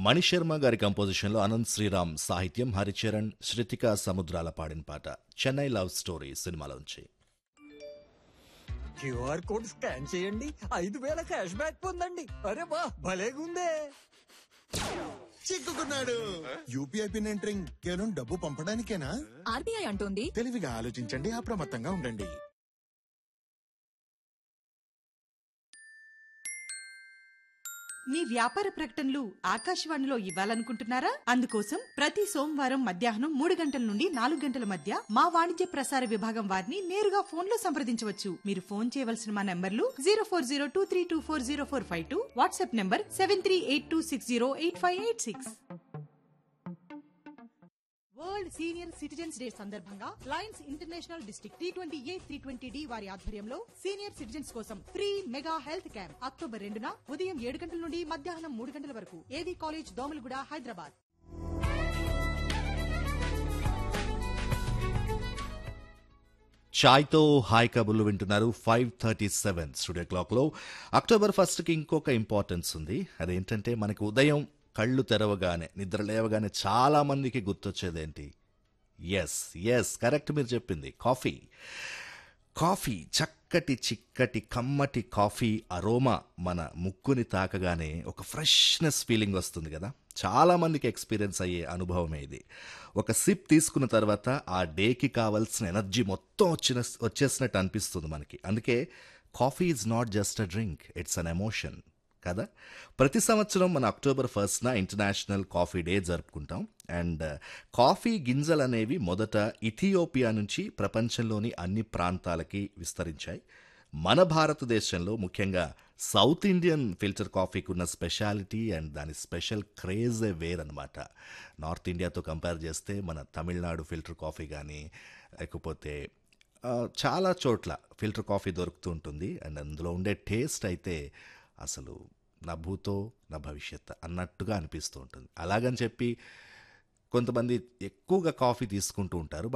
మణిశర్మ గారి కంపోజిషన్లో అనంత్ శ్రీరామ్ సాహిత్యం హరిచరణ్ శృతిక సముద్రాల పాడిన పాట చెన్నై లవ్ స్టోరీ సినిమాలోంచి క్యూఆర్ కోడ్ స్కాన్ చేయండి ఐదు వేల క్యాష్ బ్యాక్ పొందండి అరే వా భలేగుందే చిక్కుకున్నాడు యూపీఐ పిన్ ఎంటరింగ్ కేవలం డబ్బు పంపడానికేనా ఆర్బీఐ అంటోంది తెలివిగా ఆలోచించండి అప్రమత్తంగా ఉండండి మీ వ్యాపార ప్రకటనలు ఆకాశవాణిలో ఇవ్వాలనుకుంటున్నారా అందుకోసం ప్రతి సోమవారం మధ్యాహ్నం మూడు గంటల నుండి నాలుగు గంటల మధ్య మా వాణిజ్య ప్రసార విభాగం వారిని నేరుగా ఫోన్ లో సంప్రదించవచ్చు మీరు ఫోన్ చేయవలసిన మా నంబర్లు zero four zero two three two four zero four five two WhatsApp number seven three eight two six zero eight five eight six world senior citizens day సందర్భంగా lions international district T twenty A three twenty D వారి ఆధ్వర్యంలో senior citizens కోసం free mega health camp October రెండున ఉదయం ఏడు గంటల నుండి మధ్యాహ్నం మూడు గంటల వరకు ఏవీ కాలేజ్ దోమలగూడ హైదరాబాద్ ఛాయ్తో హాయ్ కబుర్లు వింటున్నారు ఫైవ్ థర్టీ సెవెన్ స్టూడియో క్లాక్లో అక్టోబర్ ఫస్ట్కి ఇంకొక ఇంపార్టెన్స్ ఉంది అదేంటంటే మనకి ఉదయం కళ్ళు తెరవగానే నిద్ర లేవగానే చాలా మందికి గుర్తొచ్చేదేంటి ఎస్ ఎస్ కరెక్ట్ మీరు చెప్పింది కాఫీ కాఫీ చక్కటి చిక్కటి కమ్మటి కాఫీ అరోమా మన ముక్కుని తాకగానే ఒక ఫ్రెష్నెస్ ఫీలింగ్ వస్తుంది కదా చాలా మందికి ఎక్స్పీరియన్స్ అయ్యే అనుభవమే ఇది ఒక సిప్ తీసుకున్న తర్వాత ఆ డేకి కావాల్సిన ఎనర్జీ మొత్తం వచ్చిన వచ్చేసినట్టు అనిపిస్తుంది మనకి అందుకే coffee is not just a drink it's an emotion కదా ప్రతి సంవత్సరం మన అక్టోబర్ ఫస్ట్న ఇంటర్నేషనల్ కాఫీ డే జరుపుకుంటాం అండ్ కాఫీ గింజలు అనేవి మొదట ఇథియోపియా నుంచి ప్రపంచంలోని అన్ని ప్రాంతాలకి విస్తరించాయి మన భారతదేశంలో ముఖ్యంగా సౌత్ ఇండియన్ ఫిల్టర్ కాఫీకి ఉన్న స్పెషాలిటీ అండ్ దాని స్పెషల్ క్రేజే వేరనమాట నార్త్ ఇండియాతో కంపేర్ చేస్తే మన తమిళనాడు ఫిల్టర్ కాఫీ కానీ లేకపోతే ఆ, చాలా చోట్ల ఫిల్టర్ కాఫీ దొరుకుతూ ఉంటుంది అండ్ అందులో ఉండే టేస్ట్ అయితే అసలు నా భూతో నా భవిష్యత్ అన్నట్టుగా అనిపిస్తూ ఉంటుంది అలాగని చెప్పి కొంతమంది ఎక్కువగా కాఫీ తీసుకుంటూ ఉంటారు